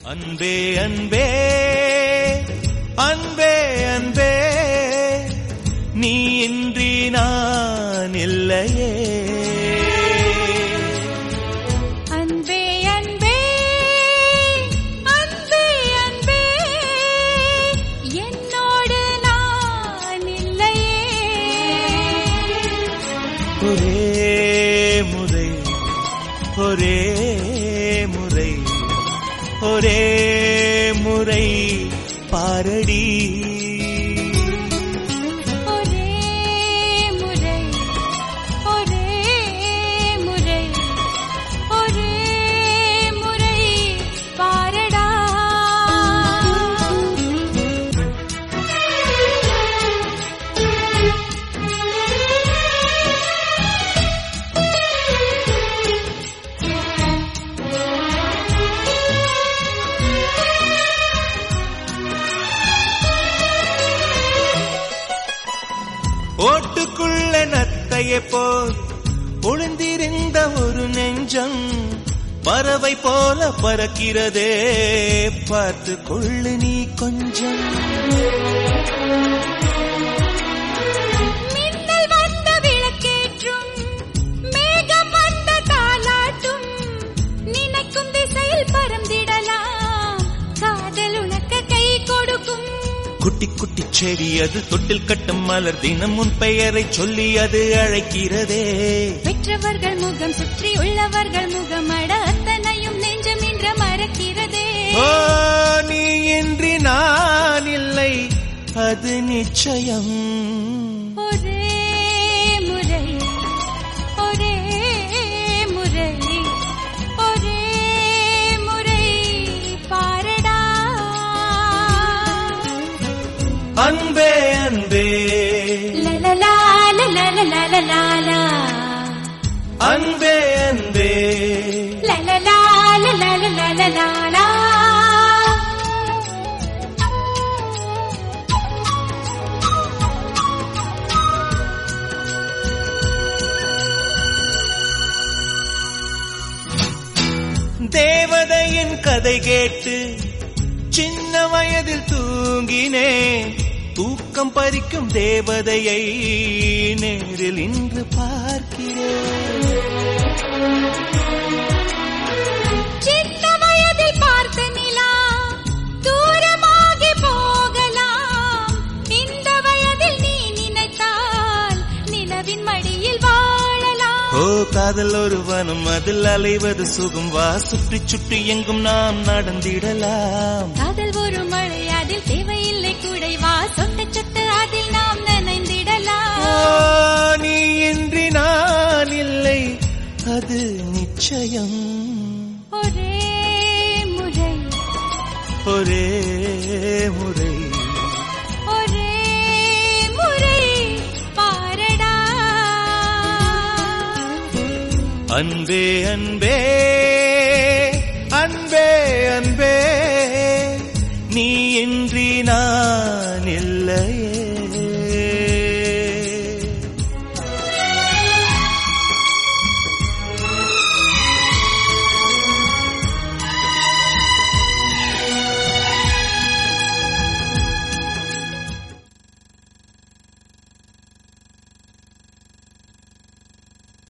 அன்பே அன்பே அன்பே அன்பே நீ இன்றி நான் இல்லையே அன்பே அன்பே அன்பே அன்பே என்னோடு நான் இல்லையே ஒரே முறை ஒரே முறை ஒரே முறை பாரடி ஒரே முறை ஒரே முறை ஒரே முறை பாரடா ஓட்டுக்குள்ள நத்தையை போல் ஒளிந்திருந்த ஒரு நெஞ்சம் பறவை போல பறக்கிறதே பார்த்து கொள்ளு நீ கொஞ்சம் மின்னல் வந்த விளக்கேற்றும் மேகம் வந்த தாலாட்டும் நினைக்கும் திசையில் பறந்திடலாம் காதல் உனக்கு கை கொடுக்கும் குட்டி குட்டி செடி அது தொட்டில் கட்டும் மலர் தினம் உன் பெயரை சொல்லி அது அழைக்கிறதே பெற்றவர்கள் முகம் சுற்றி உள்ளவர்கள் முகமட அத்தனையும் நெஞ்சம் என்ற மறக்கிறதே ஓ நீ இன்றி நான் இல்லை அது நிச்சயம் ஒரே முறை ஒரே முறை ஒரே முறை பாரடா அன்பே அன்பே லலலா லலலலலலலா. அன்பே அன்பே லலலா லலலலலலலா. தேவதையின் கதை கேட்டு சின்ன வயதில் தூங்கினேன் தூக்கம் பறிக்கும் தேவதையை நேரில் இன்று பார்க்கிறேன் சின்ன வயதில் பார்த்த நிலா தூரமாகி போகலாம் இந்த வயதில் நீ நினைத்தால் நிலவின் மடியில் வாழலாம் ஓ காதல் ஒரு வனம் அதில் அலைவது சுகம் வா சுற்றி சுற்றி எங்கும் நாம் நடந்திடலாம் காதல் ஒரு மழை அதில் தேவையில்லை கூடை வா சொட்ட சொட்ட அதில் நாம் ஓ, நனைந்திடலாம் நீ இன்றி நான் இல்லை அது நிச்சயம் ஒரே முறை ஒரே முறை ஒரே முறை பாரடா அன்பே அன்பே